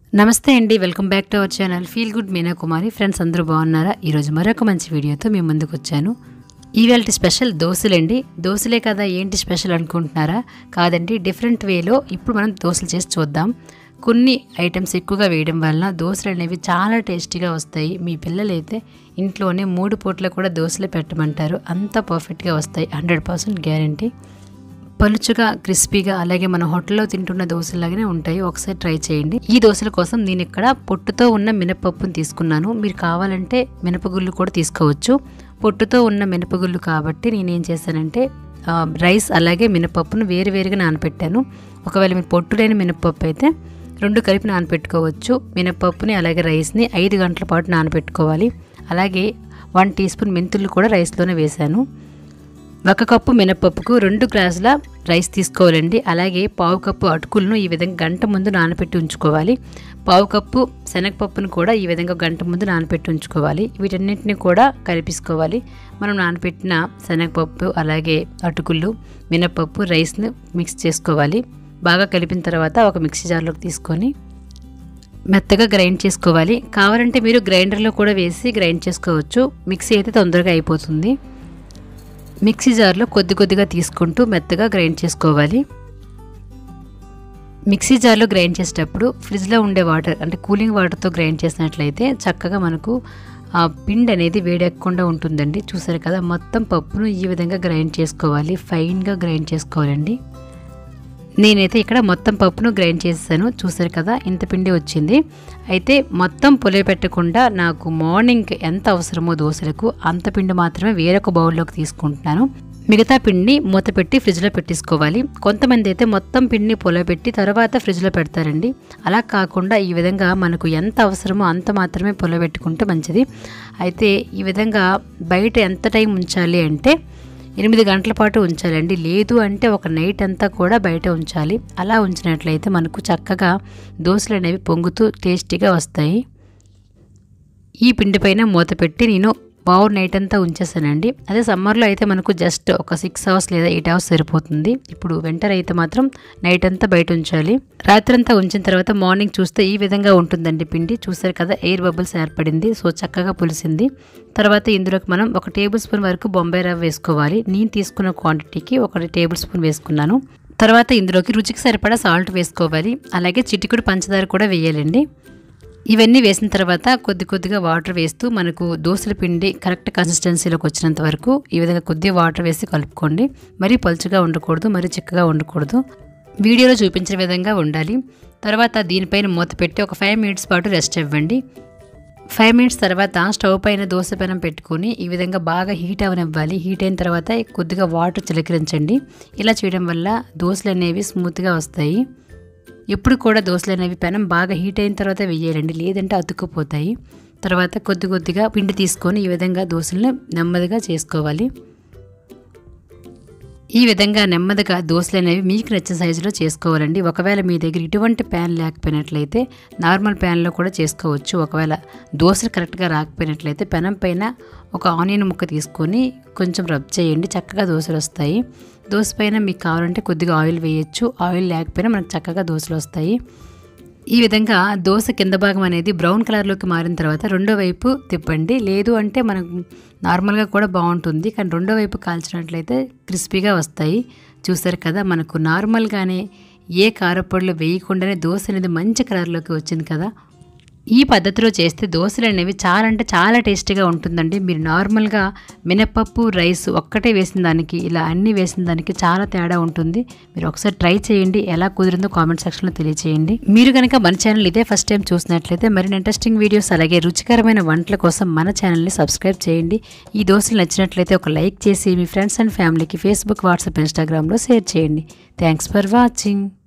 నమస్తే అండి welcome back to our channel feel good Meena Kumari friends అందరూ బాగున్నారా ఈరోజు మరొక మంచి వీడియోతో మేము ముందుకు వచ్చాను ఈవేళ స్పెషల్ దోశలండి దోశలే కదా ఏంటి స్పెషల్ అనుకుంటున్నారా కాదండి డిఫరెంట్ వేలో ఇప్పుడు మనం దోశలు చేసి చూద్దాం కొన్ని ఐటమ్స్ ఎక్కువగా వేయడం వలన దోశలు అనేవి చాలా టేస్టీగా వస్తాయి మీ పిల్లలైతే ఇంట్లోనే మూడు పూట్ల కూడా దోశలు పెట్టమంటారు అంత పర్ఫెక్ట్గా వస్తాయి హండ్రెడ్ పర్సెంట్ గ్యారంటీ పలుచుగా క్రిస్పీగా అలాగే మన హోటల్లో తింటున్న దోశలాగానే ఉంటాయి ఒకసారి ట్రై చేయండి ఈ దోశల కోసం నేను ఇక్కడ పొట్టుతో ఉన్న మినపప్పును తీసుకున్నాను మీరు కావాలంటే మినపగుళ్ళు కూడా తీసుకోవచ్చు పొట్టుతో ఉన్న మినపగుళ్ళు కాబట్టి నేను ఏం చేశానంటే ఆ, రైస్ అలాగే మినపప్పును వేరు వేరుగా నానపెట్టాను ఒకవేళ మీరు పొట్టు లేని మినపప్పు అయితే రెండు కలిపి నానపెట్టుకోవచ్చు మినపప్పుని అలాగే రైస్ని ఐదు గంటల పాటు నానపెట్టుకోవాలి అలాగే వన్ టీ స్పూన్ మెంతులు కూడా రైస్లోనే వేశాను ఒక కప్పు మినపప్పుకు రెండు గ్లాసుల రైస్ తీసుకోవాలండి అలాగే పావు కప్పు అటుకులను ఈ విధంగా గంట ముందు నానబెట్టి ఉంచుకోవాలి పావు కప్పు శనగపప్పును కూడా ఈ విధంగా గంట ముందు నానబెట్టి ఉంచుకోవాలి వీటన్నిటిని కూడా కలిపేసుకోవాలి మనం నానబెట్టిన శనగపప్పు అలాగే అటుకులు మినపప్పు రైస్ని మిక్స్ చేసుకోవాలి బాగా కలిపిన తర్వాత ఒక మిక్సీ జార్లోకి తీసుకొని మెత్తగా గ్రైండ్ చేసుకోవాలి కావాలంటే మీరు గ్రైండర్లో కూడా వేసి గ్రైండ్ చేసుకోవచ్చు మిక్సీ అయితే తొందరగా అయిపోతుంది మిక్సీ జార్లో కొద్ది కొద్దిగా తీసుకుంటూ మెత్తగా గ్రైండ్ చేసుకోవాలి మిక్సీ జార్లో గ్రైండ్ చేసేటప్పుడు ఫ్రిడ్జ్లో ఉండే వాటర్ అంటే కూలింగ్ వాటర్తో గ్రైండ్ చేసినట్లయితే చక్కగా మనకు ఆ పిండి అనేది వేడెక్కకుండా ఉంటుందండి చూసారు కదా మొత్తం పప్పును ఈ విధంగా గ్రైండ్ చేసుకోవాలి ఫైన్గా గ్రైండ్ చేసుకోవాలండి నేనైతే ఇక్కడ మొత్తం పప్పును గ్రైండ్ చేసేసాను చూసారు కదా ఇంత పిండి వచ్చింది అయితే మొత్తం పొలే పెట్టకుండా నాకు మార్నింగ్ ఎంత అవసరమో దోశలకు అంత పిండి మాత్రమే వేరొక బౌల్లోకి తీసుకుంటున్నాను మిగతా పిండిని మూత పెట్టి ఫ్రిడ్జ్లో పెట్టేసుకోవాలి కొంతమంది అయితే మొత్తం పిండిని పొలబెట్టి తర్వాత ఫ్రిడ్జ్లో పెడతారండి అలా కాకుండా ఈ విధంగా మనకు ఎంత అవసరమో అంత మాత్రమే పొలబెట్టుకుంటే మంచిది అయితే ఈ విధంగా బయట ఎంత టైం ఉంచాలి అంటే ఎనిమిది గంటల పాటు ఉంచాలండి లేదు అంటే ఒక నైట్ అంతా కూడా బయట ఉంచాలి అలా ఉంచినట్లయితే మనకు చక్కగా దోశలు అనేవి పొంగుతూ టేస్టీగా వస్తాయి ఈ పిండి పైన మూత పెట్టి నేను బావు నైట్ అంతా ఉంచేసానండి అదే సమ్మర్లో అయితే మనకు జస్ట్ ఒక సిక్స్ అవర్స్ లేదా ఎయిట్ అవర్స్ సరిపోతుంది ఇప్పుడు వింటర్ అయితే మాత్రం నైట్ అంతా బయట ఉంచాలి రాత్రంతా ఉంచిన తర్వాత మార్నింగ్ చూస్తే ఈ విధంగా ఉంటుందండి పిండి చూసారు కదా ఎయిర్ బబుల్స్ ఏర్పడింది సో చక్కగా పులిసింది తర్వాత ఇందులోకి మనం ఒక టేబుల్ స్పూన్ వరకు బొంబాయి రవ్వ వేసుకోవాలి నేను తీసుకున్న క్వాంటిటీకి ఒక టేబుల్ స్పూన్ వేసుకున్నాను తర్వాత ఇందులోకి రుచికి సరిపడా సాల్ట్ వేసుకోవాలి అలాగే చిటికుడు పంచదార కూడా వేయాలండి ఇవన్నీ వేసిన తర్వాత కొద్ది కొద్దిగా వాటర్ వేస్తూ మనకు దోశల పిండి కరెక్ట్ కన్సిస్టెన్సీలోకి వచ్చినంత వరకు ఈ విధంగా కొద్దిగా వాటర్ వేసి కలుపుకోండి మరీ పలుచగా ఉండకూడదు మరీ చిక్కగా ఉండకూడదు వీడియోలో చూపించిన విధంగా ఉండాలి తర్వాత దీనిపైన మూత పెట్టి ఒక ఫైవ్ మినిట్స్ పాటు రెస్ట్ ఇవ్వండి ఫైవ్ మినిట్స్ తర్వాత స్టవ్ పైన దోశ పెనం పెట్టుకొని ఈ విధంగా బాగా హీట్ అవనివ్వాలి హీట్ అయిన తర్వాత కొద్దిగా వాటర్ చిలకరించండి ఇలా చేయడం వల్ల దోశలు అనేవి స్మూత్గా వస్తాయి ఎప్పుడు కూడా దోశలు అనేవి పెనం బాగా హీట్ అయిన తర్వాత వేయాలండి లేదంటే అతుక్కుపోతాయి తర్వాత కొద్ది కొద్దిగా పిండి తీసుకొని ఈ విధంగా దోశలను నెమ్మదిగా చేసుకోవాలి ఈ విధంగా నెమ్మదిగా దోశలు అనేవి మీకు నచ్చిన సైజులో చేసుకోవాలండి ఒకవేళ మీ దగ్గర ఇటువంటి ప్యాన్ లేకపోయినట్లయితే నార్మల్ ప్యాన్లో కూడా చేసుకోవచ్చు ఒకవేళ దోశలు కరెక్ట్గా రాకపోయినట్లయితే పెనం పైన ఒక ఆనియన్ ముక్క తీసుకొని కొంచెం రబ్ చేయండి చక్కగా దోశలు వస్తాయి దోశ పైన మీకు కావాలంటే కొద్దిగా ఆయిల్ వేయచ్చు ఆయిల్ లేకపోయినా మనకు చక్కగా దోశలు వస్తాయి ఈ విధంగా దోశ కింద భాగం అనేది బ్రౌన్ కలర్లోకి మారిన తర్వాత రెండో వైపు తిప్పండి లేదు అంటే మనకు నార్మల్గా కూడా బాగుంటుంది కానీ రెండో వైపు కాల్చినట్లయితే క్రిస్పీగా వస్తాయి చూసారు కదా మనకు నార్మల్గానే ఏ కారపొడిలో వేయకుండానే దోశ అనేది మంచి కలర్లోకి వచ్చింది కదా ఈ పద్ధతిలో చేస్తే దోశలు అనేవి చాలా అంటే చాలా టేస్టీగా ఉంటుందండి మీరు నార్మల్గా మినపప్పు రైస్ ఒక్కటే వేసిన దానికి ఇలా అన్నీ వేసిన దానికి చాలా తేడా ఉంటుంది మీరు ఒకసారి ట్రై చేయండి ఎలా కుదిరిందో కామెంట్ సెక్షన్లో తెలియచేయండి మీరు కనుక మన ఛానల్ ఇదే ఫస్ట్ టైం చూసినట్లయితే మరిన్ని ఇంట్రెస్టింగ్ వీడియోస్ అలాగే రుచికరమైన వంటల కోసం మన ఛానల్ని సబ్స్క్రైబ్ చేయండి ఈ దోశలు నచ్చినట్లయితే ఒక లైక్ చేసి మీ ఫ్రెండ్స్ అండ్ ఫ్యామిలీకి ఫేస్బుక్ వాట్సాప్ ఇన్స్టాగ్రామ్లో షేర్ చేయండి థ్యాంక్స్ ఫర్ వాచింగ్